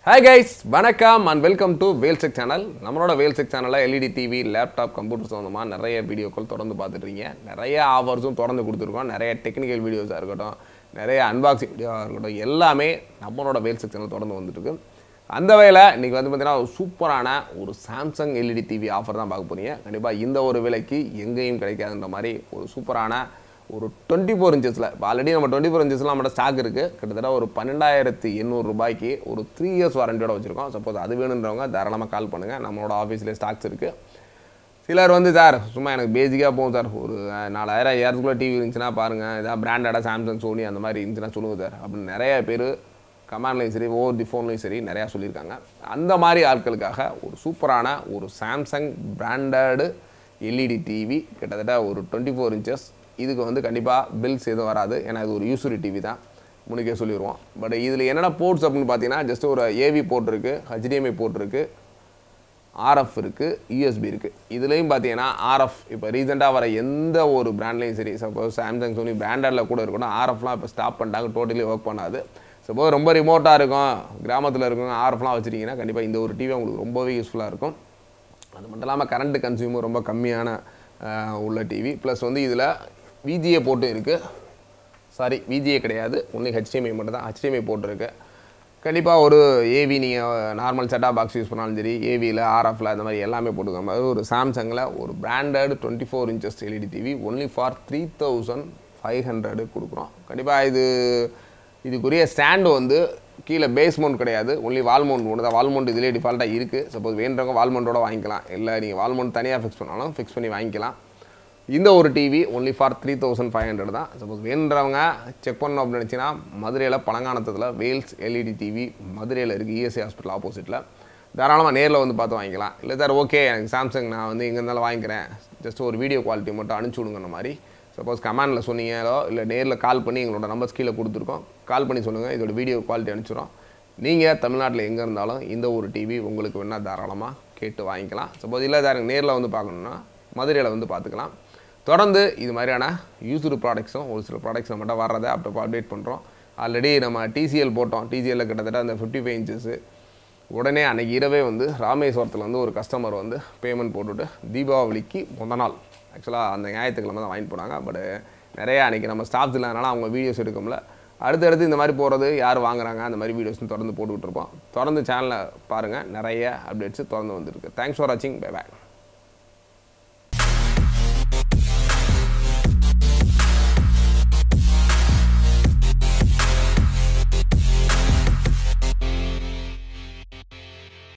hi guys வணக்கம் and welcome to வேல்செக் channel நம்மளோட வேல்செக் சேனலில் எல்இடி டிவி லேப்டாப் கம்ப்யூட்டர் சம்மந்தமாக நிறைய வீடியோக்கள் தொடர்ந்து பார்த்துட்டு இருக்கீங்க நிறைய ஆஃபர்ஸும் தொடர்ந்து கொடுத்துருக்கோம் நிறைய டெக்னிக்கல் வீடியோஸாக இருக்கட்டும் நிறைய அன்பாக்சிங் வீடியோவாக இருக்கட்டும் எல்லாமே நம்மளோட வேல்செக் சேனல் தொடர்ந்து வந்துட்டு இருக்கு அந்த வகையில் இன்றைக்கி வந்து பார்த்தீங்கன்னா ஒரு சூப்பரான ஒரு சாம்சங் எல்இடி டிவி ஆஃபர் தான் பார்க்க போறீங்க கண்டிப்பாக இந்த ஒரு விலைக்கு எங்கேயும் கிடைக்காதுன்ற மாதிரி ஒரு சூப்பரான ஒரு டுவெண்ட்டி ஃபோர் இன்ச்சஸில் இப்போ ஆல்ரெடி நம்ம டுவெண்ட்டி ஃபோர் இன்ச்சஸ்லாம் நம்மளோட ஸ்டாக் இருக்குது கிட்டத்தட்ட ஒரு பன்னெண்டாயிரத்தி எண்ணூறு ரூபாய்க்கு ஒரு த்ரீ இயர்ஸ் வாரண்டியோட வச்சுருக்கோம் சப்போஸ் அது வேணுன்றவங்க தாராளமாக கால் பண்ணுங்கள் நம்மளோட ஆஃபீஸ்லேயே ஸ்டாக்ஸ் இருக்குது சிலர் வந்து சார் சும்மா எனக்கு பேசிக்காக போகும் சார் ஒரு அஹ், நாலாயிரம் ஐயாயிரத்துக்குள்ள டிவி இருந்துச்சுன்னா பாருங்கள் ஏதாவது பிராண்டடாக சாம்சங் சோனி அந்த மாதிரி இருந்துச்சுன்னா சொல்லுங்கள் சார் அப்படின்னு நிறைய பேர் கமாண்ட்லையும் சரி ஓவர் தி ஃபோன்லையும் சரி நிறையா சொல்லியிருக்காங்க அந்த மாதிரி ஆட்களுக்காக ஒரு சூப்பரான ஒரு சாம்சங் பிராண்டடு எல்இடி டிவி கிட்டத்தட்ட ஒரு டுவெண்ட்டி ஃபோர் இன்ச்சஸ் இதுக்கு வந்து கண்டிப்பாக பில்ஸ் எதுவும் வராது ஏன்னா இது ஒரு யூசுரி டிவி தான் முன்னுக்கே சொல்லிடுவோம் பட் இதில் என்னென்ன போர்ட்ஸ் அப்படின்னு பார்த்தீங்கன்னா ஜஸ்ட் ஒரு ஏவி போர்ட் இருக்குது ஹெச்டிஎம்ஐ போர்ட் இருக்குது ஆர்எஃப் இருக்குது யூஎஸ்பி இருக்குது இதுலேயும் பார்த்தீங்கன்னா ஆர்எஃப் இப்போ ரீசெண்டாக வர எந்த ஒரு பிராண்ட்லேயும் சரி சப்போஸ் சாம்சங் சோனி பிராண்டடில் கூட இருக்கணும் ஆர்எஃப்லாம் இப்போ ஸ்டாப் பண்ணிட்டாங்க டோட்டலி ஒர்க் பண்ணாது சப்போஸ் ரொம்ப ரிமோட்டாக இருக்கும் கிராமத்தில் இருக்கவங்க ஆர்எஃப்லாம் வச்சுருக்கீங்கன்னா கண்டிப்பாக இந்த ஒரு டிவி உங்களுக்கு ரொம்பவே யூஸ்ஃபுல்லாக இருக்கும் அது மட்டும் இல்லாமல் கரண்ட் கன்சியூமர் ரொம்ப கம்மியான அஹ், உள்ள டிவி ப்ளஸ் வந்து இதில் விஜிஏ போட்டும் இருக்குது சாரி விஜிஏ கிடையாது ஒன்லி ஹெச்டிஎம்ஐ மட்டும் தான் ஹெச்டிஎம்ஐ போட்டிருக்கு கண்டிப்பாக ஒரு ஏவி நீங்கள் நார்மல் செட்டாக பாக்ஸ் யூஸ் பண்ணாலும் சரி ஏவியில் ஆர்எஃப்ல அந்த மாதிரி எல்லாமே போட்டுக்கோங்க அது ஒரு சாம்சங்கில் ஒரு branded twenty four inches LED TV only for three thousand five hundred கொடுக்குறோம் கண்டிப்பாக இது இதுக்குரிய ஸ்டாண்டு வந்து கீழே பேஸ் மவுண்ட் கிடையாது ஒன்லி வால் மவுண்ட் ஒன்று தான் வால் மவுண்ட் இதிலே டிஃபால்ட்டாக இருக்குது சப்போஸ் வேண்டவங்க வால் மவுண்டோட வாங்கிக்கலாம் இல்லை நீங்கள் வால் மவுண்ட் தனியாக ஃபிக்ஸ் பண்ணாலும் ஃபிக்ஸ் பண்ணி வாங்கிக்கலாம் இந்த ஒரு TV only for three thousand five hundred தான் சப்போஸ் வேணுன்றவங்க செக் பண்ணணும் அப்படின்னு நினச்சிங்கன்னா மதுரையில் பழங்கானத்தில் வேல்ஸ் எல்இடி டிவி மதுரையில் இருக்குது இஎஸ்ஐ ஹாஸ்பிட்டல் ஆப்போசிட்டில் தாராளமாக நேரில் வந்து பார்த்து வாங்கிக்கலாம் இல்லை சார் ஓகே எனக்கு சாம்சங் நான் வந்து எங்கே இருந்தாலும் வாங்கிக்கிறேன் ஜஸ்ட் ஒரு வீடியோ குவாலிட்டி மட்டும் அனுப்பிச்சி விடுங்கிற மாதிரி சப்போஸ் கமெண்டில் சொன்னீங்களோ இல்லை நேரில் கால் பண்ணி எங்களோட நம்பர்ஸ் கீழே கொடுத்துருக்கோம் கால் பண்ணி சொல்லுங்கள் இதோட வீடியோ குவாலிட்டி அனுப்பிச்சிடும் நீங்கள் தமிழ்நாட்டில் எங்கே இருந்தாலும் இந்த ஒரு டிவி உங்களுக்கு வேணால் தாராளமாக கேட்டு வாங்கிக்கலாம் சப்போஸ் இல்லை சார் எனக்கு நேரில் வந்து பார்க்கணுன்னா மதுரையில் வந்து பார்த்துக்கலாம் தொடர்ந்து இது மாதிரியான யூஸ்டு ப்ராடக்ட்ஸும் ஒரு சில ப்ராடக்ட்ஸ் நம்மகிட்ட வர்றதை அப்போ அப்டேட் பண்ணுறோம் ஆல்ரெடி நம்ம டிசிஎல் போட்டோம் டிசிஎல்ல கிட்டத்தட்ட அந்த ஃபிஃப்டி ஃபைவ் இன்ச்சஸு உடனே அன்னைக்கு இரவே வந்து ராமேஸ்வரத்தில் வந்து ஒரு கஸ்டமர் வந்து பேமெண்ட் போட்டுட்டு தீபாவளிக்கு முத நாள் ஆக்சுவலாக அந்த ஞாயிற்றுக்கிழமை தான் வாங்கிட்டு போனாங்க பட் நிறையா அன்றைக்கி நம்ம ஸ்டாஃப்ஸ் இல்லாதனால அவங்க வீடியோஸ் எடுக்க முடியல அடுத்தடுத்து இந்த மாதிரி போகிறது யார் வாங்குறாங்க அந்த மாதிரி வீடியோஸ் தொடர்ந்து போட்டுக்கிட்டு இருப்போம் தொடர்ந்து சேனலை பாருங்கள் நிறைய அப்டேட்ஸ் தொடர்ந்து வந்துருக்கு தேங்க்ஸ் ஃபார் வாட்சிங் பை பாய்